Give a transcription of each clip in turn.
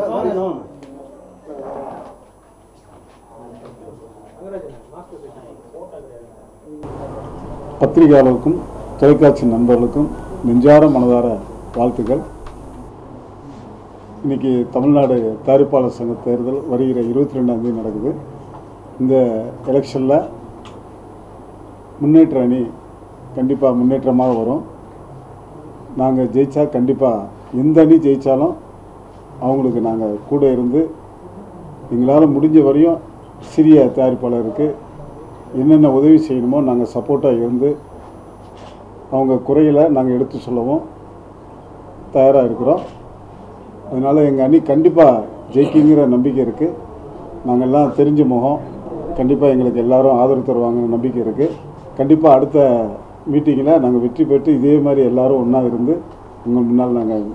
பத்திரிகையாளருக்கும் தொலைக்காட்சி நண்பர்களுக்கும் நெஞ்சார மனதார வாழ்த்துக்கள் இன்னைக்கு தமிழ்நாடு தயாரிப்பாளர் சங்க தேர்தல் வருகிற இருபத்தி ரெண்டாம் தேதி நடக்குது இந்த எலெக்ஷனில் முன்னேற்ற அணி கண்டிப்பாக முன்னேற்றமாக வரும் நாங்கள் ஜெயித்தா கண்டிப்பாக எந்த அணி ஜெயித்தாலும் அவங்களுக்கு நாங்கள் கூட இருந்து எங்களால் முடிஞ்ச வரையும் சிறிய தயாரிப்பாளருக்கு என்னென்ன உதவி செய்யணுமோ நாங்கள் சப்போர்ட்டாக இருந்து அவங்க குறைகளை நாங்கள் எடுத்து சொல்லவும் தயாராக இருக்கிறோம் அதனால் எங்கள் அணி கண்டிப்பாக ஜெயிக்குங்கிற நம்பிக்கை இருக்குது நாங்கள் எல்லாம் தெரிஞ்ச முகம் கண்டிப்பாக எங்களுக்கு எல்லாரும் ஆதரவு தருவாங்கன்னு நம்பிக்கை இருக்குது கண்டிப்பாக அடுத்த மீட்டிங்கில் நாங்கள் வெற்றி பெற்று இதே மாதிரி எல்லாரும் ஒன்றா இருந்து உங்கள் முன்னால் நாங்கள்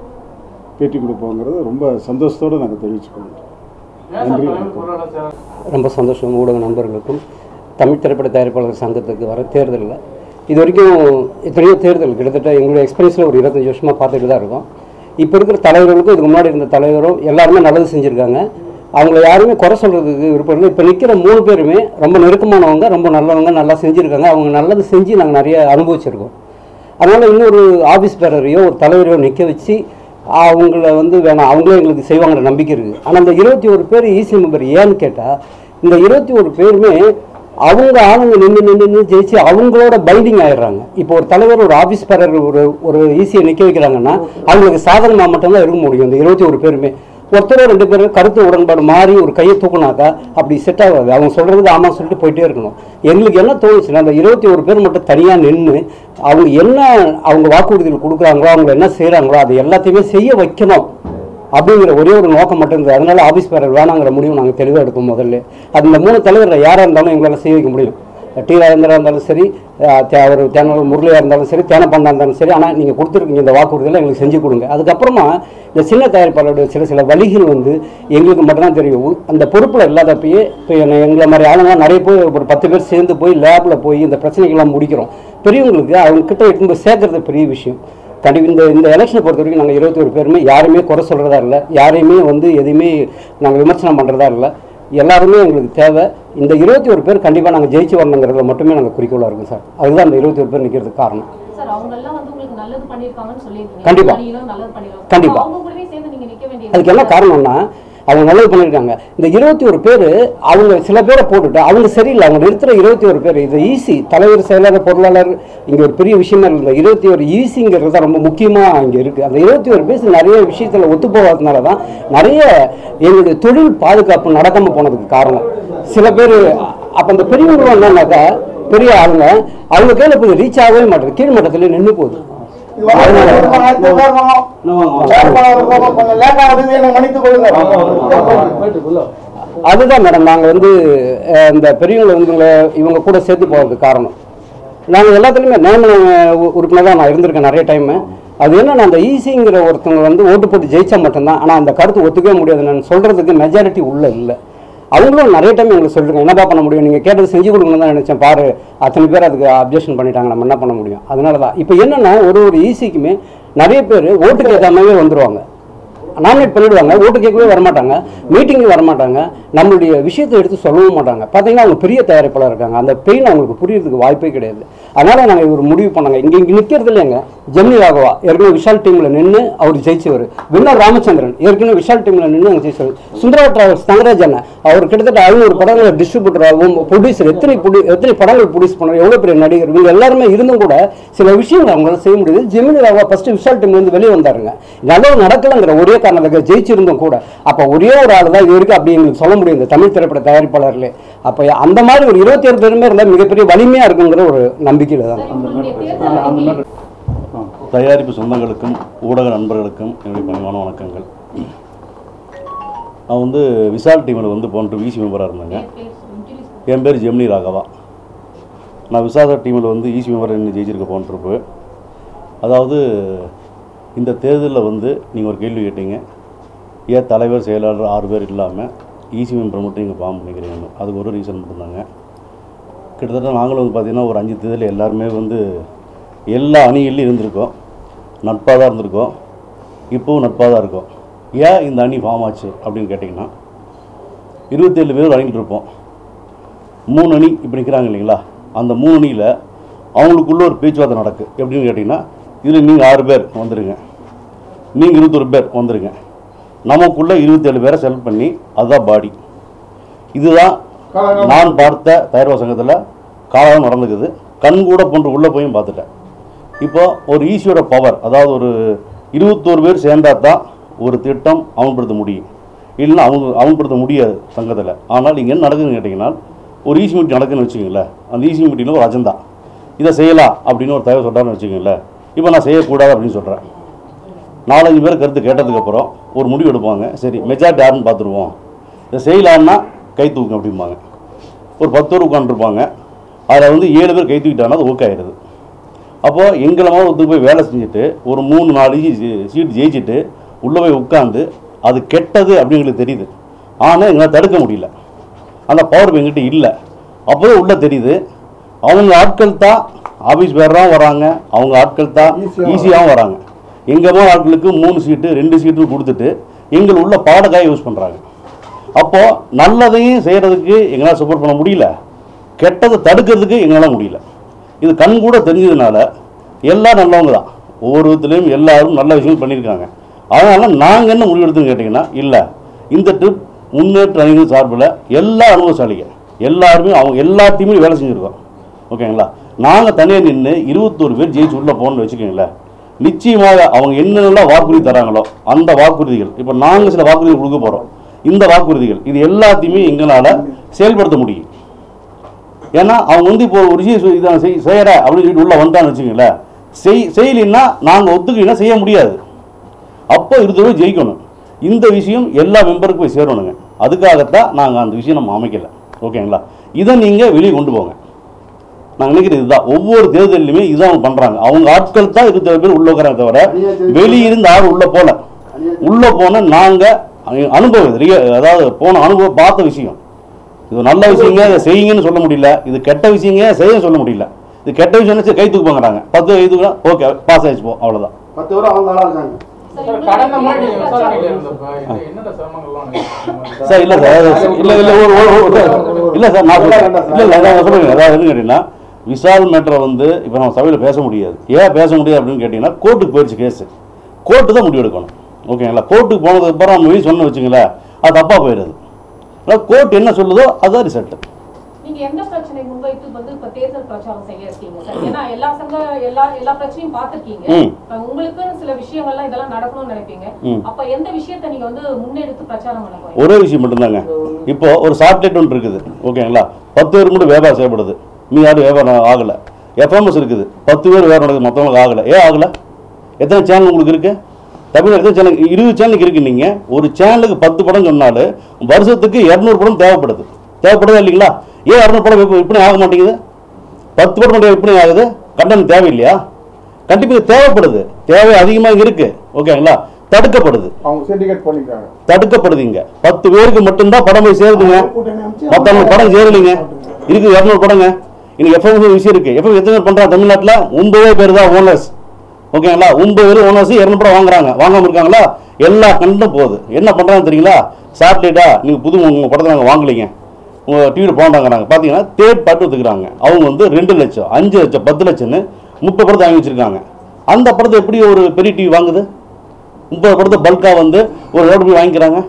பேட்டி கொடுப்போங்கிறது ரொம்ப சந்தோஷத்தோடு நாங்கள் தெரிவிச்சுக்கொள்கிறோம் நன்றி வணக்கம் ரொம்ப சந்தோஷம் ஊடக நண்பர்களுக்கும் தமிழ் திரைப்பட தயாரிப்பாளர் சங்கத்துக்கு வர தேர்தலில் இது வரைக்கும் எத்தனையோ தேர்தல் கிட்டத்தட்ட எங்களுடைய எக்ஸ்பீரியன்ஸில் ஒரு இருபத்தஞ்சி வருஷமாக பார்த்துட்டு தான் இருக்கோம் இப்போ இருக்கிற தலைவர்களுக்கும் இதுக்கு முன்னாடி இருந்த தலைவரும் எல்லாருமே நல்லது செஞ்சுருக்காங்க அவங்கள யாருமே குறை சொல்கிறதுக்கு விருப்பம் இல்லை இப்போ நிற்கிற மூணு பேருமே ரொம்ப நெருக்கமானவங்க ரொம்ப நல்லவங்க நல்லா செஞ்சுருக்காங்க அவங்க நல்லது செஞ்சு நாங்கள் நிறைய அனுபவிச்சிருக்கோம் அதனால் இன்னொரு ஆஃபீஸ் பேரரையோ ஒரு தலைவரையோ நிற்க வச்சு அவங்கள வந்து வேணாம் அவங்களே எங்களுக்கு செய்வாங்கிற நம்பிக்கை இருக்குது ஆனால் இந்த இருபத்தி ஒரு பேர் ஈசி மெம்பர் ஏன்னு கேட்டால் இந்த இருபத்தி ஒரு பேருமே அவங்க ஆளுங்க நின்று நின்று நின்று ஜெயிச்சு அவங்களோட பைண்டிங் ஆயிடுறாங்க இப்போ ஒரு தலைவர் ஒரு ஆஃபீஸ் பேரர் ஒரு ஒரு ஈஸியை நிற்க வைக்கிறாங்கன்னா அவங்களுக்கு சாதகமாக மட்டும்தான் இருக்க முடியும் இந்த இருபத்தி ஒரு பேருமே ஒருத்தரோ ரெண்டு பேரும் கருத்து உடன்பாடு மாறி ஒரு கையை தூக்குனாக்கா அப்படி செட் ஆகாது அவங்க சொல்றதுக்கு ஆமா சொல்லிட்டு போயிட்டே இருக்கணும் எங்களுக்கு என்ன தோணுச்சுன்னா அந்த இருபத்தி ஒரு பேர் மட்டும் தனியாக நின்று அவங்க என்ன அவங்க வாக்குறுதிகள் கொடுக்குறாங்களோ அவங்க என்ன செய்கிறாங்களோ அது எல்லாத்தையுமே செய்ய வைக்கணும் அப்படிங்கிற ஒரே ஒரு நோக்கம் மட்டும் இருந்தது அதனால ஆஃபீஸ் பேரர் வேணாங்கிற முடிவு நாங்கள் தெளிவாக எடுப்போம் முதல்ல அது இந்த மூணு தலைவரில் யாராக இருந்தாலும் எங்களால் செய்ய வைக்க முடியும் டி ராஜேந்திரா இருந்தாலும் சரி அஹ், தே- அவர் தேன முரளியாக இருந்தாலும் சரி தேனப்பண்டா இருந்தாலும் சரி ஆனால் நீங்கள் கொடுத்துருக்கீங்க இந்த வாக்குறுதியில் எங்களுக்கு செஞ்சு கொடுங்க அதுக்கப்புறமா இந்த சின்ன தயாரிப்பாளருடைய சில சில வழிகள் வந்து எங்களுக்கு மட்டும்தான் தெரியும் உ- அந்த பொறுப்பில் இல்லாதப்பயே இப்போ என்னை- எங்களை மாதிரி ஆளுங்க நிறைய பேர் ஒரு பத்து பேர் சேர்ந்து போய் லேபில் போய் இந்த பிரச்சனைகள்லாம் முடிக்கிறோம் பெரியவங்களுக்கு அவங்க கிட்ட எடுத்து போய் சேர்க்கறது பெரிய விஷயம் கண்டிப்பாக இந்த இந்த எலெக்ஷனை பொறுத்த வரைக்கும் நாங்கள் இருபத்தி ஒரு பேருமே யாருமே குறை சொல்கிறதா இல்லை யாரையுமே வந்து எதையுமே நாங்கள் விமர்சனம் பண்ணுறதா இல்லை எல்லாருமே எங்களுக்கு தேவை இந்த இருபத்தி ஒரு பேர் கண்டிப்பாக நாங்கள் ஜெயிச்சு வரணுங்கிறதுல மட்டுமே நாங்கள் குறிக்கோளாக இருக்கும் சார் அதுதான் அந்த இருபத்தி ஒரு பேர் நிற்கிறதுக்கு காரணம் சார் அவங்க எல்லாம் வந்து உங்களுக்கு நல்லது பண்ணிருக்காங்கன்னு சொல்லியிருக்கீங்க கண்டிப்பா. நீங்களும் நல்லது பண்ணிருக்காங்க கண்டிப்பா. அவங்க கூடவே சேர்ந்து நீங்க நிக்க வேண்டியது அதுக்கு என்ன காரணம்னா அவங்க நல்லது பண்ணியிருக்காங்க இந்த இருபத்தி ஒரு பேர் அவங்க சில பேரை போட்டுட்டு அவங்க சரியில்லை அவங்க நிறுத்துற இருபத்தி ஒரு பேர் இது ஈஸி தலைவர் செயலாளர் பொருளாளர் இங்கே ஒரு பெரிய விஷயமே இல்லை இந்த இருபத்தி ஒரு ஈஸிங்கிறது தான் ரொம்ப முக்கியமாக இங்கே இருக்குது அந்த இருபத்தி ஒரு பேர் நிறைய விஷயத்தில் ஒத்து போகாததுனால தான் நிறைய எங்களுடைய தொழில் பாதுகாப்பு நடக்காமல் போனதுக்கு காரணம் சில பேர் அப்போ அந்த பெரியவங்களும் என்னன்னாக்கா பெரிய ஆளுங்க அவங்க கையில் போய் ரீச் ஆகவே மாட்டேது கீழ் மட்டத்தில் நின்று போகுது அதுதான் மேடம் நாங்கள் வந்து அஹ், இந்த பெரியவங்களை வந்து இவங்க இவங்க கூட சேர்த்து போகிறதுக்கு காரணம் நாங்கள் எல்லாத்துலேயுமே நியமன உறுப்பினர் தான் நான் இருந்திருக்கேன் நிறைய டைமு அது என்னன்னா அந்த ஈஸிங்கிற ஒருத்தவங்க வந்து ஓட்டு போட்டு ஜெயிச்சா மட்டும்தான் ஆனால் அந்த கருத்து ஒத்துக்கவே முடியாது நான் சொல்கிறதுக்கு மெஜாரிட்டி உள்ள இல்லை அவங்களும் நிறைய டைம் எங்களுக்கு சொல்லிருக்காங்க என்னப்பா பண்ண முடியும் நீங்கள் கேட்டது செஞ்சு கொடுக்கணும்னு தான் நினச்சேன் பாரு அத்தனை பேர் அதுக்கு அப்ஜெக்ஷன் பண்ணிட்டாங்க நம்ம என்ன பண்ண முடியும் அதனால தான் இப்போ என்னன்னா ஒரு ஒரு ஈஸிக்குமே நிறைய பேர் ஓட்டுக்கு ஏற்றாமவே வந்துருவாங்க நாமினேட் பண்ணிடுவாங்க ஓட்டு கேட்கவே வரமாட்டாங்க மீட்டிங்கு வரமாட்டாங்க நம்மளுடைய விஷயத்தை எடுத்து சொல்லவும் மாட்டாங்க பார்த்தீங்கன்னா அவங்க பெரிய தயாரிப்பாளர் இருக்காங்க அந்த பெயின் அவங்களுக்கு புரியறதுக்கு வாய்ப்பே கிடையாது அதனால நாங்கள் இவர் முடிவு பண்ணாங்க இங்கே இங்கே நிற்கிறது இல்லைங்க ஜெமினி ராகவா ஏற்கனவே விஷால் டீமில் நின்று அவர் ஜெயிச்சவர் வின்னர் ராமச்சந்திரன் ஏற்கனவே விஷால் டீமில் நின்று அவங்க ஜெயிச்சவர் சுந்தரா டிராவல்ஸ் தங்கராஜ் அண்ணன் அவர் கிட்டத்தட்ட ஐநூறு படங்களை டிஸ்ட்ரிபியூட்டராகவும் ப்ரொடியூசர் எத்தனை புடி எத்தனை படங்கள் ப்ரொடியூஸ் பண்ணார் எவ்வளோ பெரிய நடிகர் இவங்க எல்லாருமே இருந்தும் கூட சில விஷயங்கள் அவங்களால செய்ய முடியுது Gemini Raghava first Vishal team வந்து வெளியே வந்தாருங்க நல்லது நடக்கலைங்கிற ஒரே காரணத்துக்கு ஜெயிச்சிருந்தும் கூட அப்போ ஒரே ஒரு ஆள் தான் இது வரைக்கும் அப்படி எங்களுக்கு சொல்ல முடியும் இந்த தமிழ் திரைப்பட தயாரிப்பாளர்களே அப்போ அந்த மாதிரி ஒரு இருபத்தி ஏழு பேருமே இருந்தால் மிகப்பெரிய வலிமையா இருக்குங்கிற ஒரு நம்பிக்கையில தான் சார், உங்களுடைய தேர்தல் அறிக்கையில் தயாரிப்பு சொந்தங்களுக்கும் ஊடக நண்பர்களுக்கும் என்னுடைய பணிவான வணக்கங்கள் நான் வந்து விசால் டீமில் வந்து போன்ற விசி மெம்பராக இருந்தேங்க பேர் பேர் introduce என் பேர் ஜெமினி ராகவா நான் விசாசா டீமில் வந்து ஈசி மெம்பர் என்ன ஜெயிச்சிருக்க போன்றிருப்பு அதாவது இந்த தேர்தலில் வந்து நீங்கள் ஒரு கேள்வி கேட்டீங்க ஏன் தலைவர் செயலாளர் ஆறு பேர் இல்லாமல் ஈசி மெம்பர் மட்டும் நீங்கள் ஃபார்ம் பண்ணிக்கிறீங்கன்னு அதுக்கு ஒரு ரீசன் மட்டும்தாங்க கிட்டத்தட்ட நாங்களும் வந்து பார்த்திங்கன்னா ஒரு அஞ்சு தேர்தல் எல்லாருமே வந்து எல்லா அணிகள்லையும் இருந்திருக்கோம் நட்பாக தான் இருந்திருக்கோம் இப்போவும் நட்பாக தான் இருக்கோம் ஏன் இந்த அணி ஃபார்ம் ஆச்சு அப்படின்னு கேட்டிங்கன்னா இருபத்தேழு பேர் விளையாடிட்டு இருப்போம் மூணு அணி இப்போ நிற்கிறாங்க இல்லைங்களா அந்த மூணு அணியில் அவங்களுக்குள்ள ஒரு பேச்சுவார்த்தை நடக்கு எப்படின்னு கேட்டிங்கன்னா இதில் நீங்கள் ஆறு பேர் வந்துடுங்க நீங்கள் இருபத்தொரு பேர் வந்துடுங்க நமக்குள்ளே இருபத்தேழு பேரை செலக்ட் பண்ணி அதுதான் பாடி இதுதான் நான் பார்த்த தயார்வா சங்கத்தில் காலம் நடந்துக்குது கண் கூட போன்று உள்ளே போயும் பார்த்துட்டேன் இப்போ ஒரு ஈஸியோட பவர் அதாவது ஒரு இருபத்தோரு பேர் சேர்ந்தா தான் ஒரு திட்டம் அமல்படுத்த முடியும் இல்லைன்னா அவங்க அமல்படுத்த முடியாது சங்கத்தில் ஆனால் இங்கே என்ன நடக்குதுன்னு கேட்டிங்கன்னா ஒரு ஈசி மீட்டிங் நடக்குதுன்னு வச்சுக்கோங்களேன் அந்த ஈசி மீட்டிங்கில் ஒரு அஜெண்டா இதை செய்யலாம் அப்படின்னு ஒரு தகவல் சொல்கிறான்னு வச்சுக்கோங்களேன் இப்போ நான் செய்யக்கூடாது அப்படின்னு சொல்கிறேன் நாலஞ்சு பேர் கருத்து கேட்டதுக்கப்புறம் ஒரு முடிவு எடுப்பாங்க சரி மெஜாரிட்டி யாருன்னு பார்த்துருவோம் இதை செய்யலான்னா கை தூக்குங்க அப்படிம்பாங்க ஒரு பத்து பேர் உட்காந்துருப்பாங்க அதில் வந்து ஏழு பேர் கை தூக்கிட்டாங்கன்னா அது ஓகே ஆயிடுது அப்போது எங்களை மாதிரி ஒருத்தர் போய் வேலை செஞ்சுட்டு ஒரு மூணு நாலு சீட் ஜெயிச்சுட்டு உள்ளே போய் உட்காந்து அது கெட்டது அப்படின்னு எங்களுக்கு தெரியுது ஆனால் எங்களால் தடுக்க முடியல அந்த பவர் எங்கிட்ட இல்லை அப்போவே உள்ளே தெரியுது அவங்க ஆட்கள் தான் ஆஃபீஸ் பேராக வராங்க அவங்க ஆட்கள் தான் ஈஸியாகவும் வராங்க எங்கள் மாதிரி ஆட்களுக்கு மூணு சீட்டு ரெண்டு சீட்டு கொடுத்துட்டு எங்கள் உள்ள பாடக்காய் யூஸ் பண்ணுறாங்க அப்போது நல்லதையும் செய்கிறதுக்கு எங்களால் சப்போர்ட் பண்ண முடியல கெட்டதை தடுக்கிறதுக்கு எங்களால் முடியல இது கண் கூட தெரிஞ்சதுனால எல்லாம் நல்லவங்க தான் ஒவ்வொரு விதத்துலேயும் எல்லாரும் நல்ல விஷயங்கள் பண்ணியிருக்காங்க அதனால் நாங்கள் என்ன முடிவெடுத்துன்னு கேட்டிங்கன்னா இல்லை இந்த ட்ரிப் முன்னேற்ற அணிகள் சார்பில் எல்லா அனுபவசாலிகள் எல்லாருமே அவங்க எல்லா டீம்லையும் வேலை செஞ்சுருக்கோம் ஓகேங்களா நாங்கள் தனியாக நின்று இருபத்தோரு பேர் ஜெயிச்சு உள்ளே போகணும்னு வச்சுக்கோங்களேன் நிச்சயமாக அவங்க என்னென்னலாம் வாக்குறுதி தராங்களோ அந்த வாக்குறுதிகள் இப்போ நாங்கள் சில வாக்குறுதிகள் கொடுக்க போகிறோம் இந்த வாக்குறுதிகள் இது எல்லாத்தையுமே எங்களால் செயல்படுத்த முடியும் ஏன்னா அவங்க வந்து இப்போ ஒரு விஷயம் செய்- இதை செய் செய்கிற அப்படின்னு சொல்லிட்டு உள்ளே வந்தான்னு வச்சுக்கோங்களேன் செய் செய்யலைன்னா நாங்கள் ஒத்துக்கலைன்னா செய்ய முடியாது அப்போ இருந்தவரை ஜெயிக்கணும் இந்த விஷயம் எல்லா மெம்பருக்கும் போய் சேரணுங்க அதுக்காகத்தான் நாங்கள் அந்த விஷயம் நம்ம அமைக்கல ஓகேங்களா இதை நீங்கள் வெளியே கொண்டு போங்க நாங்கள் நினைக்கிறது இதுதான் ஒவ்வொரு தேர்தலையுமே இதுதான் அவங்க பண்ணுறாங்க அவங்க ஆட்கள் தான் இருபத்தேழு பேர் உள்ள உட்காராங்க தவிர வெளியிருந்து ஆள் உள்ளே போல உள்ளே போன நாங்கள் அனுபவம் இது ரிய- அதாவது போன அனுபவம் பார்த்த விஷயம் இது நல்ல விஷயங்க இதை செய்யுங்கன்னு சொல்ல முடியல இது கெட்ட விஷயங்க செய்ய சொல்ல முடியல இது கெட்ட விஷயம் கை தூக்கு வாங்குறாங்க பத்து கை தூக்குனா ஓகே பாஸ் ஆயிடுச்சு போ அவ்வளோதான் பத்து பேர் அவங்க ஆளா இருக்காங்க சார், சார், உங்களுக்கு கடந்த முறை நீங்க என்ன விசாரணையில பிரச்சனை? இருந்தப்ப இது என்னென்ன சிரமங்கள்லாம் நீங்க சார் இல்லை சார் இல்லை இல்லை ஒரு ஒரு- ஒரு- சார், இல்லை சார் நான் சொல்றேன் இல்லை இல்லை நான் சொல்லுங்க அதாவது எதுன்னு கேட்டிங்கன்னா விசால் மேட்டரை வந்து இப்போ நம்ம சபையில் பேச முடியாது ஏன் பேச முடியாது அப்படின்னு கேட்டிங்கன்னா கோர்ட்டுக்கு போயிடுச்சு கேஸு கோர்ட்டு தான் முடிவு எடுக்கணும் ஓகேங்களா கோர்ட்டுக்கு போனதுக்கு அப்புறம் நம்ம போய் சொன்ன வச்சுங்களேன் அது தப்பாக போயிடுது அதாவது கோர்ட் என்ன சொல்லுதோ அதுதான் ரிசல்ட் நீங்க எந்த பிரச்சனை முன்வைத்து வந்து இப்ப தேர்தல் பிரச்சாரம் செய்ய இருக்கீங்க சார் ஏன்னா எல்லா சங்க எல்லா எல்லா பிரச்சனையும் பார்த்திருக்கீங்க ம். அஹ் உங்களுக்குன்னு சில விஷயங்கள்லாம் இதெல்லாம் நடக்கணும்னு நினைப்பீங்க ம். அப்ப எந்த விஷயத்தை நீங்க வந்து முன்னெடுத்து பிரச்சாரம் பண்ண போறீங்க ஒரே விஷயம் மட்டும்தாங்க இப்போ ஒரு சாட்டிலைட் ஒன்று இருக்குது ஓகேங்களா பத்து பேர் மட்டும் வியாபாரம் செய்யப்படுது மீ யாரும் வியாபாரம் ஆகலை எஃப்எம்எஸ் இருக்குது பத்து பேர் வேறு நடக்குது மற்றவங்களுக்கு ஆகலை ஏன் ஆகலை எத்தனை சேனல் உங்களுக்கு இருக்கு தமிழ் எத்தனை சேனல் இருபது சேனலுக்கு இருக்கு நீங்கள் ஒரு சேனலுக்கு பத்து படம் சொன்னாலும் வருஷத்துக்கு இரநூறு படம் தேவைப்படுது தேவைப்படுதா இல்லைங்களா ஏன் இரநூறு படம் விற்ப- விற்பனை ஆக மாட்டேங்குது பத்து படம் மட்டும் விற்பனை ஆகுது கண்டனம் தேவையில்லையா கண்டிப்பாக இது தேவைப்படுது தேவை அதிகமாக இருக்கு ஓகேங்களா தடுக்கப்படுது அவங்க சிண்டிகேட் பண்ணிருக்காங்க தடுக்கப்படுது இங்க பத்து பேருக்கு மட்டும்தான் படம் போய் சேருதுங்க மற்றவங்க படம் சேரலைங்க இருக்கு இரநூறு படங்க இன்னைக்கு எஃப்எம் விஷயம் இருக்கு எஃப்எம் எத்தனை பேர் பண்றாங்க தமிழ்நாட்டில் ஒன்பதே பேர் தான் ஓனர்ஸ் ஓகேங்களா ஒன்பது பேர் ஓனர்ஸ் இரநூறு படம் வாங்குறாங்க வாங்காம இருக்காங்களா எல்லா கண்டும் போகுது என்ன பண்றாங்க தெரியுங்களா சேட்டலைட்டா நீங்க புது உங்க படத்தை நாங்கள் வாங்கலைங்க உங்க டிவியில் போண்டாங்கிறாங்க பார்த்தீங்கன்னா தேர்ட் பார்ட்டி ஒத்துக்கிறாங்க அவங்க வந்து ரெண்டு லட்சம் அஞ்சு லட்சம் பத்து லட்சம்னு முப்பது படத்தை வாங்கி வச்சிருக்காங்க அந்த படத்தை எப்படி ஒரு பெரிய டிவி வாங்குது முப்பது படத்தை பல்காக வந்து ஒரு ரோடு போய் வாங்கிக்கிறாங்க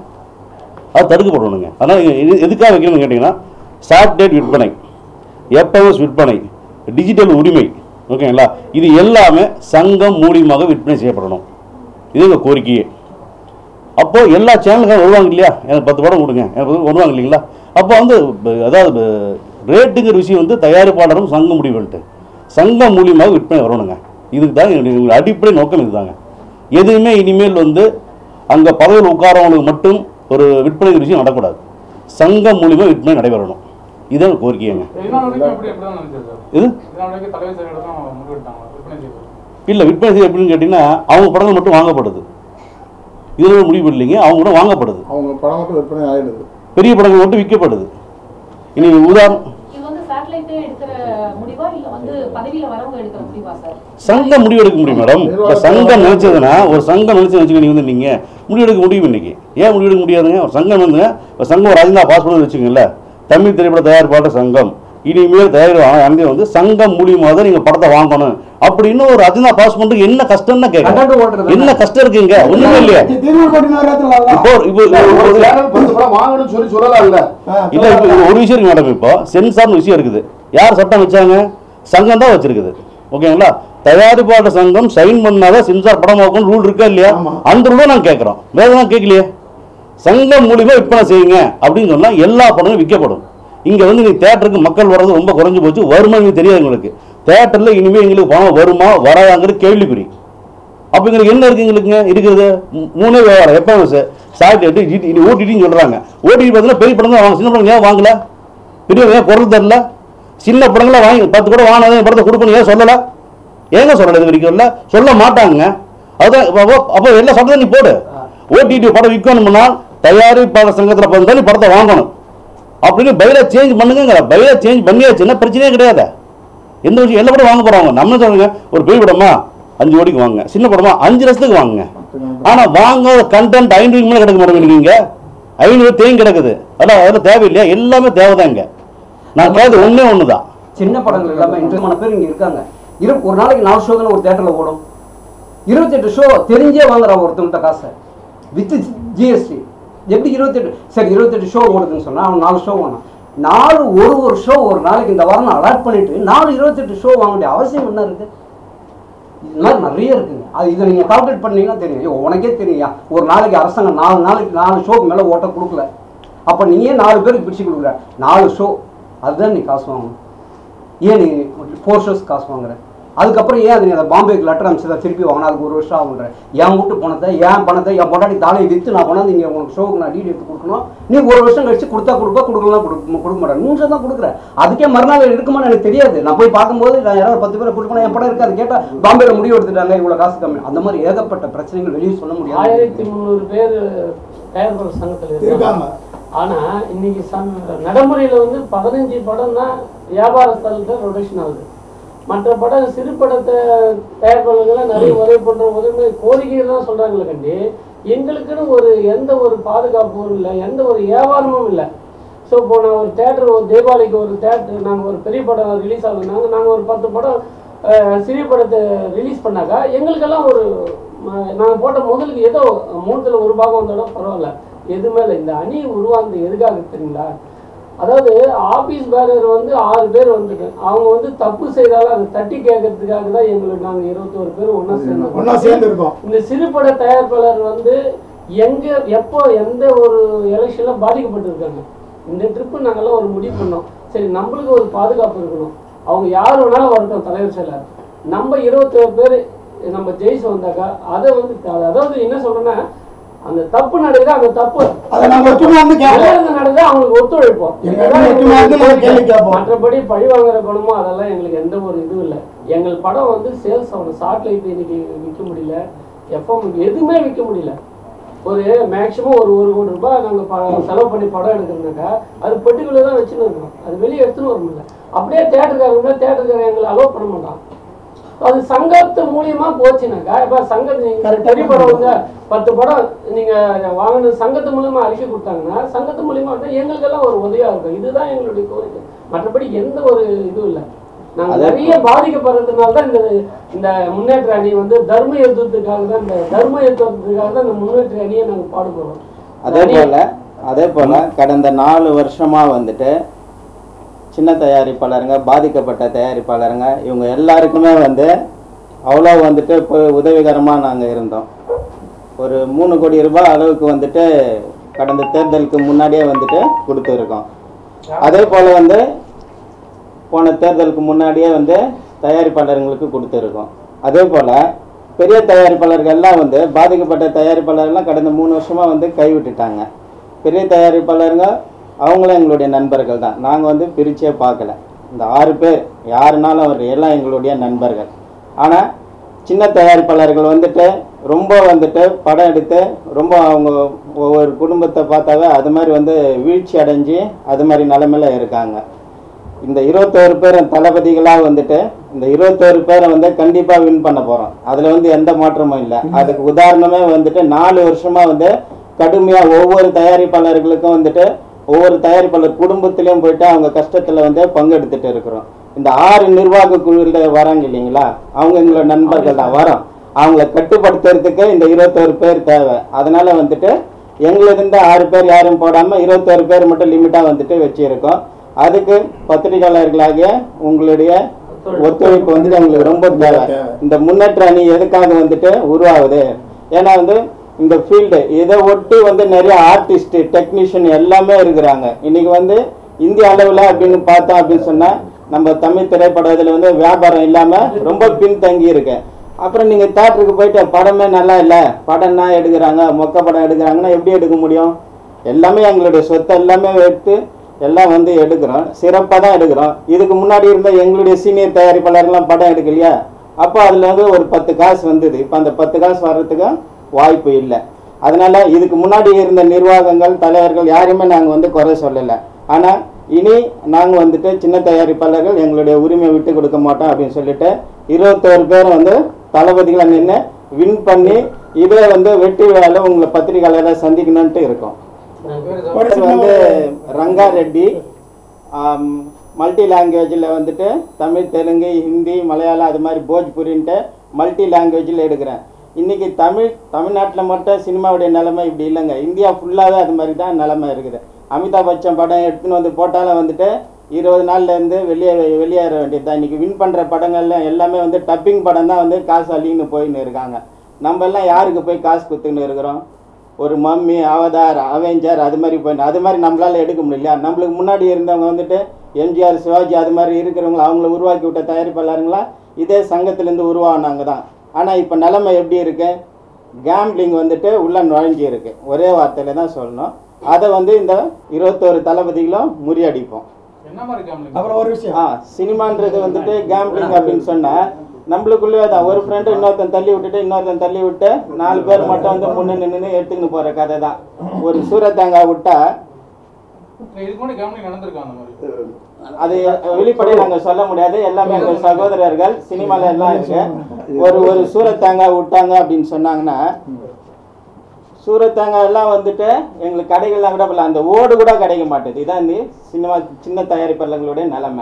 அது தடுக்கப்படணுங்க அதனால் இது எதுக்காக வைக்கணும்னு கேட்டிங்கன்னா சாட்டலைட் விற்பனை எப்எம்எஸ் விற்பனை டிஜிட்டல் உரிமை ஓகேங்களா இது எல்லாமே சங்கம் மூலியமாக விற்பனை செய்யப்படணும் இது எங்கள் கோரிக்கையே அப்போ எல்லா சேனலுக்கும் வருவாங்க இல்லையா எனக்கு பத்து படம் கொடுங்க எனக்கு பத்து வருவாங்க இல்லைங்களா அப்போ வந்து ப- அதாவது ரேட்டுங்கிற விஷயம் வந்து தயாரிப்பாளரும் சங்கம் முடிவு பண்ணிட்டு சங்கம் மூலியமாக விற்பனை வரணுங்க இதுக்கு தான் எங்களுடைய அடிப்படை நோக்கம் இதுதாங்க எதுவுமே இனிமேல் வந்து அங்கே பதவியில் உட்காரவங்களுக்கு மட்டும் ஒரு விற்பனை விஷயம் நடக்கூடாது சங்கம் மூலியமாக விற்பனை நடைபெறணும் இதுதான் கோரிக்கைங்க இதனால வரைக்கும் எப்படி எப்படிதான் நினைச்சது சார் இது இதனால வரைக்கும் தலைவர் செயலர் தான் முடிவெடுத்தாங்க விற்பனை செய்வது இல்லை விற்பனை செய்ய எப்படின்னு கேட்டிங்கன்னா அவங்க படங்கள் மட்டும் வாங்கப்படுது இதில் முடிவு இல்லைங்க அவங்க கூட வாங்கப்படுது அவங்க படம் மட்டும் விற்பனை ஆயிடுது பெரிய படங்கள் மட்டும் விற்கப்படுது இனி உதாரணம் இது வந்து சேட்டலைட்டே எடுக்கிற முடிவா இல்ல வந்து பதவியில வரவங்க எடுக்கிற முடிவா சார் சங்கம் முடிவெடுக்க முடியும் மேடம் இப்போ சங்கம் நினைச்சதுன்னா ஒரு சங்கம் நினைச்சு வச்சுக்க நீங்க வந்து நீங்க முடிவெடுக்க முடியும் இன்னைக்கு ஏன் முடிவெடுக்க முடியாதுங்க ஒரு சங்கம் வந்து ஒரு சங்கம் ஒரு அஜெண்டா பாஸ் பண்ணி வச்சுக்கோங்கள தமிழ் திரைப்பட தயாரிப்பாளர் சங்கம் இனிமேல் தயாரிப்பாளர் அங்கே வந்து சங்கம் மூலியமாக தான் நீங்க படத்தை வாங்கணும் அப்படின்னு ஒரு அஜெண்டா பாஸ் பண்ணுறதுக்கு என்ன கஷ்டம்னு கண்டென்ட் கேட்கறேன் ஓட்டுறது என்ன கஷ்டம் இருக்குங்க ஒண்ணுமே இல்லையா இப்போ இப்போ ஒரு ஒரு- சேனல் பத்து படம் வாங்கணும்னு சொல்லி சொல்லலாம் இல்ல இல்ல இப்போ இது ஒரு விஷயம் இருக்கு மேடம் இப்போ சென்சார்னு விஷயம் இருக்குது யார் சட்டம் வச்சாங்க சங்கம் தான் வச்சிருக்குது ஓகேங்களா தயாரிப்பாளர் சங்கம் சைன் பண்ணாதான் சென்சார் படம் பார்க்கணும் ரூல் இருக்கா இல்லையா அந்த ரூலை நாங்க கேட்கறோம் வேற தான் கேட்கலையே சங்கம் மூலியமா விற்பனை செய்யுங்க அப்படின்னு சொன்னா எல்லா படமும் விற்கப்படும் இங்க வந்து நீ தேட்டருக்கு மக்கள் வர்றது ரொம்ப குறைஞ்சு போச்சு வருமானம் தெரியாது எங்களுக்கு தேட்டர்ல இனிமே எங்களுக்கு பணம் வருமா வராதாங்கிறது கேள்விக்குறி அப்ப எங்களுக்கு என்ன இருக்கு எங்களுக்குங்க இருக்குது மூ- மூணே விவகாரம் எப்போ சாட்டிட்டு ஜிடி இது ஓடிடின்னு சொல்றாங்க ஓடிடி பார்த்தீங்கன்னா பெரிய படம் தான் வாங்க சின்ன படம் ஏன் வாங்கல பெரிய ஏன் குரல் தரல சின்ன படங்களை வாங்கி பத்து கூட வாங்கினது படத்தை கொடுக்கணும் ஏன் சொல்லல ஏங்க சொல்லல இது வரைக்கும் இல்ல சொல்ல மாட்டாங்க அதுதான் அப்ப- அப்ப- அப்ப எல்லா சட்டத்தையும் நீ போடு ஓடிடி படம் விற்கணும்னா தயாரிப்பாளர் சங்கத்தில் வந்து நீ படத்தை வாங்கணும் அப்படின்னு பைல சேஞ்ச் பண்ணுங்க பைல சேஞ்ச் பண்ணியாச்சுன்னா பிரச்சனையே கிடையாது எந்த விஷயம் எல்லா படம் வாங்க போறாங்க நம்ம என்ன சொல்லுங்க ஒரு பெரிய படமா அஞ்சு கோடிக்கு வாங்க சின்ன படமா அஞ்சு லட்சத்துக்கு வாங்குங்க ஆனா வாங்காத கண்டென்ட் ஐநூறு மேலே கிடக்க மாட்டேங்க நீங்க ஐநூறு தேங்கி கிடக்குது அதான் அதெல்லாம் தேவையில்லையா எல்லாமே தேவைதான் இங்க நான் கேட்கறது ஒண்ணே ஒண்ணுதான் சின்ன படங்கள் எல்லாமே இன்ட்ரெஸ்டான பேர் இங்க இருக்காங்க இரு ஒரு நாளைக்கு நாலு ஷோ தானே ஒரு தேட்டர்ல ஓடும் இருபத்தெட்டு ஷோ தெரிஞ்சே வாங்குறான் ஒருத்தவங்கிட்ட காசை வித் ஜிஎஸ்டி எப்படி இருபத்தெட்டு சரி இருபத்தெட்டு ஷோ ஓடுதுன்னு சொன்னா அவன் நாலு ஷோ வாங்கினான் நாலு ஒரு ஒரு ஷோ ஒரு நாளைக்கு இந்த வாரம் அலாட் பண்ணிட்டு நாலு இருபத்தெட்டு ஷோ வாங்க வேண்டிய அவசியம் என்ன இருக்கு இது மாதிரி நிறைய இருக்குங்க அது இதை நீங்கள் கால்குலேட் பண்ணீங்கன்னா தெரியும் ஐயோ, உனக்கே தெரியும் ஒரு நாளைக்கு அரசாங்கம் நாலு நாளைக்கு நாலு ஷோக்கு மேலே ஓட்ட கொடுக்கல அப்போ நீயே நாலு பேருக்கு பிரித்து கொடுக்குற நாலு ஷோ அதுதான் நீ காசு வாங்கணும் ஏன் நீ ஃபோர் ஷோஸ் காசு வாங்குற அதுக்கப்புறம் ஏன் அது நீ அதை பாம்பேக்கு லெட்டர் அனுப்பிச்சு தான் திருப்பி வாங்கினா அதுக்கு ஒரு வருஷம் ஆகுன்ற என் வீட்டு பணத்தை என் பணத்தை என் பொண்டாட்டி தாலையை விற்று நான் கொண்டாந்து இங்கே உனக்கு ஷோக்கு நான் டீட் எடுத்து கொடுக்கணும் நீ ஒரு வருஷம் கழிச்சு கொடுத்தா கொடுப்பா கொடுக்கலாம் கொடுக்க கொடுக்க மாட்டேன் நிமிஷம் தான் கொடுக்குறேன் அதுக்கே மறுநாள் இருக்குமான்னு எனக்கு தெரியாது நான் போய் பார்க்கும்போது நான் யாராவது பத்து பேரை கொடுக்கணும் என் படம் இருக்காது கேட்டால் பாம்பேல முடிவு எடுத்துட்டாங்க இவ்வளோ காசு கம்மி அந்த மாதிரி ஏகப்பட்ட பிரச்சனைகள் வெளியே சொல்ல முடியாது ஆயிரத்தி முந்நூறு பேர் தயாரிப்பாளர் சங்கத்தில் இருக்காங்க ஆனா இன்னைக்கு சம் நடைமுறையில வந்து பதினஞ்சு படம் தான் வியாபார ஸ்தலத்தில் ரொட்டேஷன் ஆகுது மற்ற படம் சிறு படத்தை தயாரிப்பாளர்கள் நிறைய உதவி பண்ற உதவி கோரிக்கை தான் சொல்றாங்களே கண்டி எங்களுக்குன்னு ஒரு எந்த ஒரு பாதுகாப்பும் இல்லை எந்த ஒரு வியாபாரமும் இல்லை ஸோ இப்போ நான் ஒரு தேட்டர் ஒரு தீபாவளிக்கு ஒரு தேட்டர் நாங்கள் ஒரு பெரிய படம் ரிலீஸ் ஆகுதுனாங்க நாங்கள் ஒரு பத்து படம் அஹ், சிறிய படத்தை ரிலீஸ் பண்ணாக்கா எங்களுக்கெல்லாம் ஒரு நாங்கள் போட்ட முதலுக்கு ஏதோ மூணுத்தில் ஒரு பாகம் வந்தாலும் பரவாயில்ல எதுவுமே இல்லை இந்த அணி உருவானது எதுக்காக தெரியுங்களா அதாவது ஆபீஸ் பேரர் வந்து ஆறு பேர் வந்துட்டு அவங்க வந்து தப்பு செய்தாலும் அதை தட்டி கேட்கறதுக்காக தான் எங்களுக்கு நாங்கள் இருபத்தோரு பேர் ஒன்றா சேர்ந்தோம் ஒண்ணா சேர்ந்து இருக்கோம் இந்த சிறுபட தயாரிப்பாளர் வந்து எங்க எப்போ எந்த ஒரு எலெக்ஷன்ல பாதிக்கப்பட்டிருக்காங்க இந்த ட்ரிப்பு நாங்கெல்லாம் ஒரு முடிவு பண்ணோம் சரி நம்மளுக்கு ஒரு பாதுகாப்பு இருக்கணும் அவங்க யார் வேணாலும் வரட்டும் தலைவர் செயலர் நம்ம இருபத்தேழு பேர் நம்ம ஜெயிச்சு வந்தாக்கா அதை வந்து அதாவது என்ன சொல்றேன்னா அந்த தப்பு நடக்குது அந்த தப்பு அதை நாங்க ஒற்றுமையா இருந்து கேட்போம். நல்லது நடந்தா அவங்களுக்கு ஒத்துழைப்போம் எங்க இடத்துல ஒற்றுமையா இருந்து நாங்க கேள்வி கேட்போம். மற்றபடி பழி வாங்குற குணமோ அதெல்லாம் எங்களுக்கு எந்த ஒரு இதுவும் இல்லை எங்கள் படம் வந்து சேல்ஸ் ஆகணும் சாட்டிலைட் இன்னைக்கு விற்க முடியல எஃப்எம் எதுவுமே விற்க முடியல ஒரு மேக்ஸிமம் ஒரு ஒரு கோடி ரூபாய் நாங்கள் ப செலவு பண்ணி படம் எடுக்கிறோம்னாக்கா அது பெட்டிக்குள்ளே தான் வச்சுன்னு இருக்கோம் அது வெளியே எடுத்துன்னு வர முடியல அப்படியே தேட்டருக்காரங்க தேட்டருக்காரங்க எங்களை அலோவ் பண்ண மாட்டான் அது சங்கத்து மூலியமா போச்சுனாக்கா இப்ப சங்கத்து நீங்க பெரிய படம் வந்து பத்து படம் நீங்க வாங்கின சங்கத்து மூலியமா அறிக்கை கொடுத்தாங்கன்னா சங்கத்து மூலியமா வந்து எங்களுக்கெல்லாம் ஒரு உதவியா இருக்கும் இதுதான் எங்களுடைய கோரிக்கை மற்றபடி எந்த ஒரு இதுவும் இல்லை நாங்க நிறைய பாதிக்கப்படுறதுனால தான் இந்த இந்த முன்னேற்ற அணி வந்து தர்ம யுத்தத்துக்காக தான் இந்த தர்ம யுத்தத்துக்காக தான் இந்த முன்னேற்ற அணியை நாங்க பாடுபடுறோம் அதே போல் அதே போல் கடந்த நாலு வருஷமாக வந்துட்டு சின்ன தயாரிப்பாளருங்க பாதிக்கப்பட்ட தயாரிப்பாளருங்க இவங்க எல்லாருக்குமே வந்து அவ்வளோ வந்துட்டு இப்போ உதவிகரமாக நாங்கள் இருந்தோம் ஒரு மூணு கோடி ரூபாய் அளவுக்கு வந்துட்டு கடந்த தேர்தலுக்கு முன்னாடியே வந்துட்டு கொடுத்துருக்கோம் அதே போல் வந்து போன தேர்தலுக்கு முன்னாடியே வந்து தயாரிப்பாளர்களுக்கு கொடுத்துருக்கோம் அதே போல் பெரிய தயாரிப்பாளர்கள் எல்லாம் வந்து பாதிக்கப்பட்ட தயாரிப்பாளர்கள்லாம் கடந்த மூணு வருஷமாக வந்து கைவிட்டுட்டாங்க பெரிய தயாரிப்பாளருங்க அவங்களும் எங்களுடைய நண்பர்கள் தான் நாங்கள் வந்து பிரிச்சே பார்க்கல இந்த ஆறு பேர் யாருனாலும் அவர் எல்லாம் எங்களுடைய நண்பர்கள் ஆனால் சின்ன தயாரிப்பாளர்கள் வந்துட்டு ரொம்ப வந்துட்டு படம் எடுத்து ரொம்ப அவங்க ஒவ்வொரு குடும்பத்தை பார்த்தாவே அது மாதிரி வந்து வீழ்ச்சி அடைஞ்சு அது மாதிரி நிலமையில இருக்காங்க இந்த இருபத்தோரு பேரும் தளபதிகளாக வந்துட்டு இந்த இருபத்தோரு பேரை வந்து கண்டிப்பாக வின் பண்ண போகிறோம் அதில் வந்து எந்த மாற்றமும் இல்லை அதுக்கு உதாரணமே வந்துட்டு நாலு வருஷமாக வந்து கடுமையாக ஒவ்வொரு தயாரிப்பாளர்களுக்கும் வந்துட்டு ஒவ்வொரு தயாரிப்பாளர் குடும்பத்திலையும் போயிட்டு அவங்க கஷ்டத்தில் வந்து பங்கெடுத்துட்டு இருக்கிறோம் இந்த ஆறு நிர்வாக குழுவில் வராங்க இல்லைங்களா அவங்க எங்களோட நண்பர்கள் தான் வரோம் அவங்கள கட்டுப்படுத்துறதுக்கு இந்த இருபத்தோரு பேர் தேவை அதனால வந்துட்டு எங்களிருந்த ஆறு பேர் யாரும் போடாமல் இருபத்தோரு பேர் மட்டும் லிமிட்டாக வந்துட்டு வச்சிருக்கோம் அதுக்கு பத்திரிகையாளர்களாகிய உங்களுடைய ஒத்துழைப்பு வந்துட்டு எங்களுக்கு ரொம்ப தேவை இந்த முன்னேற்ற அணி எதுக்காக வந்துட்டு உருவாகுது ஏன்னா வந்து இந்த ஃபீல்டு இதை ஒட்டி வந்து நிறைய ஆர்டிஸ்ட் டெக்னீஷியன் எல்லாமே இருக்கிறாங்க இன்னைக்கு வந்து இந்திய அளவில் அப்படின்னு பார்த்தோம் அப்படின்னு சொன்னா நம்ம தமிழ் திரைப்பட இதில் வந்து வியாபாரம் இல்லாமல் ரொம்ப பின்தங்கி இருக்கு அப்புறம் நீங்கள் தேட்டருக்கு போயிட்டு படமே நல்லா இல்லை படம்னா எடுக்கிறாங்க மொக்க படம் எடுக்கிறாங்கன்னா எப்படி எடுக்க முடியும் எல்லாமே எங்களுடைய சொத்தை எல்லாமே எடுத்து எல்லாம் வந்து எடுக்கிறோம் சிறப்பாக தான் எடுக்கிறோம் இதுக்கு முன்னாடி இருந்த எங்களுடைய சீனியர் தயாரிப்பாளர்லாம் படம் எடுக்கலையா அப்போ அதில் வந்து ஒரு பத்து காசு வந்தது இப்போ அந்த பத்து காசு வர்றதுக்கு வாய்ப்பு இல்லை அதனால இதுக்கு முன்னாடி இருந்த நிர்வாகங்கள் தலைவர்கள் யாரையுமே நாங்கள் வந்து குறை சொல்லலை ஆனால் இனி நாங்கள் வந்துட்டு சின்ன தயாரிப்பாளர்கள் எங்களுடைய உரிமையை விட்டு கொடுக்க மாட்டோம் அப்படின்னு சொல்லிட்டு இருபத்தோரு பேர் வந்து தளபதிகளை நின்று வின் பண்ணி இதே வந்து வெற்றி விழாவில் உங்களை பத்திரிகையாளரை சந்திக்கணும்ட்டு இருக்கோம் பேர் வந்து ரங்கா ரெட்டி மல்டி லாங்குவேஜில் வந்துட்டு தமிழ் தெலுங்கு ஹிந்தி மலையாளம் அது மாதிரி போஜ்புரின்ட்டு மல்டி லாங்குவேஜில் எடுக்கிறேன் இன்றைக்கி தமிழ் தமிழ்நாட்டில் மட்டும் சினிமாவுடைய நிலைமை இப்படி இல்லைங்க இந்தியா ஃபுல்லாகவே அது மாதிரி தான் நிலைமை இருக்குது அமிதாப் பச்சன் படம் எடுத்துன்னு வந்து போட்டாலும் வந்துட்டு இருபது நாள்லேருந்து வெளியே வெளியேற வேண்டியது தான் இன்றைக்கி வின் பண்ணுற படங்கள்ல எல்லாமே வந்து டப்பிங் படம் தான் வந்து காசு அள்ளின்னு போயின்னு இருக்காங்க நம்ம எல்லாம் யாருக்கு போய் காசு குத்துன்னு இருக்கிறோம் ஒரு மம்மி அவதார் அவெஞ்சர் அது மாதிரி போய் அது மாதிரி நம்மளால எடுக்க முடியல நம்மளுக்கு முன்னாடி இருந்தவங்க வந்துட்டு எம்ஜிஆர் சிவாஜி அது மாதிரி இருக்கிறவங்க அவங்கள உருவாக்கி விட்ட தயாரிப்பாளருங்களா இதே சங்கத்திலேருந்து உருவானாங்க தான் ஆனால் இப்போ நிலைமை எப்படி இருக்கு கேம்பிளிங் வந்துட்டு உள்ள நுழைஞ்சி இருக்கு ஒரே வார்த்தையில தான் சொல்லணும் அதை வந்து இந்த இருபத்தோரு தளபதிகளும் முறியடிப்போம் என்ன மாதிரி கேம்லிங் அப்புறம் ஒரு விஷயம் ஆ சினிமான்றது வந்துட்டு கேம்பிளிங் அப்படின்னு சொன்னா நம்மளுக்குள்ளே தான் ஒரு ஃப்ரெண்டு இன்னொருத்தன் தள்ளி விட்டுட்டு இன்னொருத்தன் தள்ளி விட்டு நாலு பேர் மட்டும் வந்து முன்ன நின்று எடுத்துக்கின்னு போற கதை தான் ஒரு சூரத்தேங்காய் விட்டா இதுக்கு முன்னாடி கேம்லிங் நடந்திருக்கா அந்த மாதிரி அது வெளிப்படையா நாங்க சொல்ல முடியாது எல்லாமே எங்க சகோதரர்கள் சினிமால எல்லாம் இருக்கு ஒரு ஒரு சூரத்தேங்காய் விட்டாங்க அப்படின்னு சொன்னாங்கன்னா சூரத்தேங்காய் எல்லாம் வந்துட்டு எங்களுக்கு கடைகள்லாம் கூட போல அந்த ஓடு கூட கிடைக்க மாட்டேது இதான் இந்த சினிமா சின்ன தயாரிப்பாளர்களுடைய நிலைமை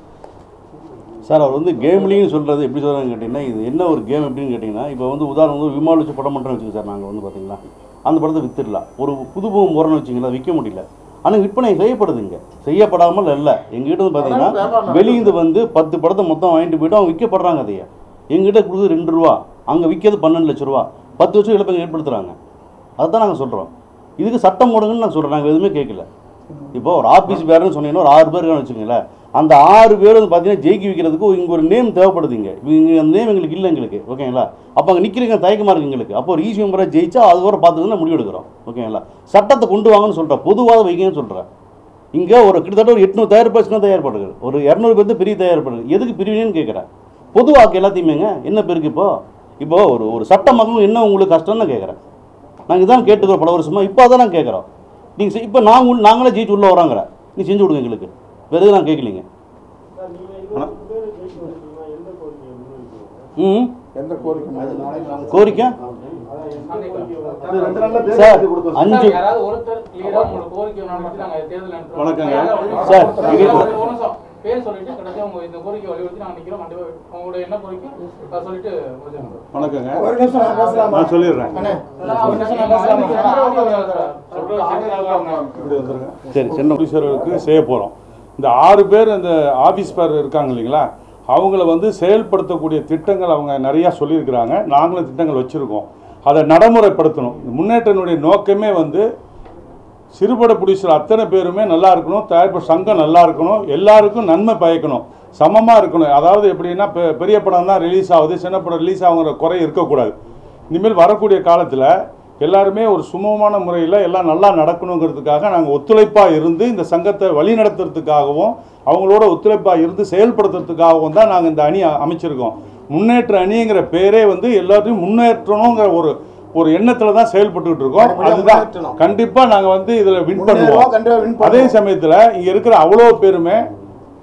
சார் அவர் வந்து கேம்லிங்னு சொல்கிறது எப்படி சொல்கிறாங்க கேட்டிங்கன்னா இது என்ன ஒரு கேம் எப்படின்னு கேட்டிங்கன்னா இப்போ வந்து உதாரணம் வந்து விமானம் வச்சு படம் பண்ணுறோம்னு வச்சுங்க சார் நாங்கள் வந்து பார்த்தீங்களா அந்த படத்தை வித்துடலாம் ஒரு புதுமுகம் போகிறோன்னு வச்சிங்களா விற்க முடியல ஆனால் விற்பனை செய்யப்படுதுங்க செய்யப்படாமல் இல்லை எங்ககிட்ட வந்து பார்த்தீங்கன்னா வெளியிருந்து வந்து பத்து படத்தை மொத்தம் வாங்கிட்டு போயிட்டு அவங்க விற்கப்படுறாங்க அதைய எங்ககிட்ட கொடுக்குறது ரெண்டு ரூபா அங்கே விற்கிறது பன்னெண்டு லட்ச ரூபா பத்து வருஷம் இழப்பை ஏற்படுத்துகிறாங்க அதுதான் நாங்கள் சொல்கிறோம் இதுக்கு சட்டம் போடுங்கன்னு நான் சொல்கிறேன் நாங்கள் எதுவுமே கேட்கல இப்போ ஒரு ஆஃபீஸ் பேருன்னு சொன்னீங்கன்னா ஒரு ஆறு பேர் இருக்கான்னு வச்சுக்கோங்களேன் அந்த ஆறு பேர் வந்து பார்த்தீங்கன்னா ஜெயிக்க வைக்கிறதுக்கு இங்கே ஒரு நேம் தேவைப்படுதுங்க இப்போ இங்கே அந்த நேம் எங்களுக்கு இல்லை எங்களுக்கு ஓகேங்களா அப்போ அங்கே நிற்கிறீங்க தயக்கமாக இருக்கு எங்களுக்கு அப்போ ஒரு ஈஸி மெம்பராக ஜெயிச்சா அது வரை பார்த்து தான் முடிவு எடுக்கிறோம் ஓகேங்களா சட்டத்தை கொண்டு வாங்கன்னு சொல்கிறேன் பொதுவாக வைங்கன்னு சொல்கிறேன் இங்கே ஒரு கிட்டத்தட்ட ஒரு எட்நூறு தயாரிப்பு சின்ன தயாரிப்பாடுகள் ஒரு இரநூறு பேர்த்து பெரிய தயாரிப்பாடுகள் எதுக்கு பிரிவினேன்னு கேட்குறேன் பொதுவாக்கு எல்லாத்தையுமேங்க என்ன பேருக்கு இப்போ இப்போ ஒரு ஒரு சட்ட மக்களும் என்ன உங்களுக்கு கஷ்டம்னு கேட்குறேன் நாங்கள் இதான் கேட்டுக்கிறோம் பல வருஷமா இப்போ அதான் நாங்கள் கேட்குறோம் நீங்கள் இப்போ நாங்கள் நாங்களே ஜெயிச்சு உள்ளே வராங்கிற நீ செஞ்சு கொடுங்க எங்களுக்கு வேறு எதுவும் நாங்கள் கேட்கலீங்க ம் எந்த கோரிக்கை கோரிக்கை அது ரெண்டு நாள்ல தேர்தல் சார் எழுதி கொடுத்தோம் சார். அஞ்சு யாராவது ஒருத்தர் கிளியரா உங்களுக்கு கோரிக்கை நடத்தி நாங்க தேர்தல் நடத்துறோம். வணக்கங்க. யாராவது சார், ஒரு எங்களுக்கு- ஒரு நிமிஷம். பேர் சொல்லிட்டு கடைசியா உங்க இந்த கோரிக்கை வலியுறுத்தி நாங்க நிக்கிறோம் கண்டிப்பா உங்களுடைய என்ன கோரிக்கை அதை சொல்லிட்டு முடிச்சிருங்க. வணக்கங்க ஒரு நிமிஷம் நான் பேசலாமா நான் சொல்லிடுறேன் அண்ணே, அதான் ஒரு நிமிஷம் நான் பேசலாமா சொல்றோம், சொல்றோம். இப்படி வந்துருங்க சரி சின்ன ஆஃபீஸர்களுக்கு செய்ய போகிறோம் இந்த ஆறு பேர் அந்த ஆஃபீஸ் பேர் இருக்காங்க இல்லைங்களா அவங்கள வந்து செயல்படுத்தக்கூடிய திட்டங்கள் அவங்க நிறையா சொல்லியிருக்கிறாங்க நாங்களும் திட்டங்கள் வச்சுருக்கோம் அதை நடைமுறைப்படுத்தணும் இந்த முன்னேற்றனுடைய நோக்கமே வந்து சிறுபட ப்ரொடியூசர் அத்தனை பேருமே நல்லா இருக்கணும் தயாரிப்பு சங்கம் நல்லா இருக்கணும் எல்லாருக்கும் நன்மை பயக்கணும் சமமாக இருக்கணும் அதாவது எப்படின்னா பெ- பெரிய படம் தான் ரிலீஸ் ஆகுது சின்ன படம் ரிலீஸ் ஆகுங்கிற குறை இருக்கக்கூடாது இனிமேல் வரக்கூடிய காலத்தில் எல்லாருமே ஒரு சுமூகமான முறையில் எல்லாம் நல்லா நடக்கணுங்கிறதுக்காக நாங்கள் ஒத்துழைப்பாக இருந்து இந்த சங்கத்தை வழி நடத்துறதுக்காகவும் அவங்களோட ஒத்துழைப்பாக இருந்து செயல்படுத்துறதுக்காகவும் தான் நாங்கள் இந்த அணி அ- அமைச்சிருக்கோம் முன்னேற்ற அணிங்கிற பேரே வந்து எல்லாத்தையும் முன்னேற்றணுங்கிற ஒரு ஒரு எண்ணத்தில் தான் செயல்பட்டுக்கிட்டு இருக்கோம் படிப்படியா அதுதான் முன்னேற்றணும். கண்டிப்பாக நாங்கள் வந்து இதில் வின் முன்னேறுவோம், பண்ணுவோம் கண்டிப்பா win அதே பண்ணுவோம். சமயத்தில் இங்கே இருக்கிற அவ்வளோ பேருமே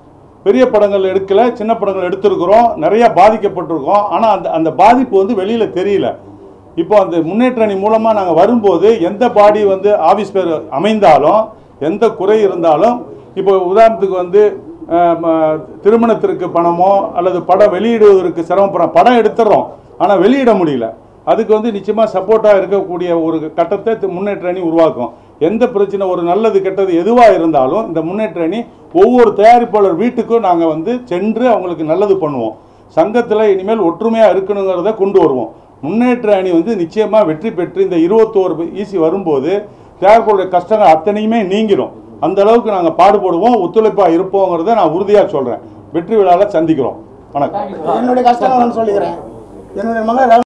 பெரிய படங்கள் எடுக்கல சின்ன படங்கள் எடுத்திருக்கிறோம் நிறைய பாதிக்கப்பட்டிருக்கோம் ஆனால் அந்த அந்த பாதிப்பு வந்து வெளியில் தெரியல இப்போ அந்த முன்னேற்ற அணி மூலமாக நாங்கள் வரும்போது எந்த பாடி வந்து ஆஃபீஸ் பேர் அமைந்தாலும் எந்த குறை இருந்தாலும் இப்போ உதாரணத்துக்கு வந்து அஹ், ம- திருமணத்திற்கு பணமோ அல்லது படம் வெளியிடுவதற்கு சிரமப்படுறோம் படம் எடுத்துடுறோம் ஆனால் வெளியிட முடியல அதுக்கு வந்து நிச்சயமாக சப்போர்ட்டாக இருக்கக்கூடிய ஒரு கட்டத்தை தி- முன்னேற்ற அணி உருவாக்கும் எந்த பிரச்சனை ஒரு நல்லது கெட்டது எதுவாக இருந்தாலும் இந்த முன்னேற்ற அணி ஒவ்வொரு தயாரிப்பாளர் வீட்டுக்கும் நாங்கள் வந்து சென்று அவங்களுக்கு நல்லது பண்ணுவோம் சங்கத்தில் இனிமேல் ஒற்றுமையாக இருக்கணுங்கிறத கொண்டு வருவோம் முன்னேற்ற அணி வந்து நிச்சயமாக வெற்றி பெற்று இந்த இருபத்தோரு ஈசி வரும்போது தயாரிப்பாளருடைய கஷ்டங்கள் அத்தனையுமே நீங்கிடும் அந்த அளவுக்கு நாங்கள் பாடுபடுவோம் ஒத்துழைப்பாக இருப்போங்கிறத நான் உறுதியாக சொல்கிறேன் வெற்றி விழாவில் சந்திக்கிறோம் வணக்கம் என்னுடைய கஷ்டங்கள் நான் சொல்லிக்கிறேன் என்னுடைய மகன்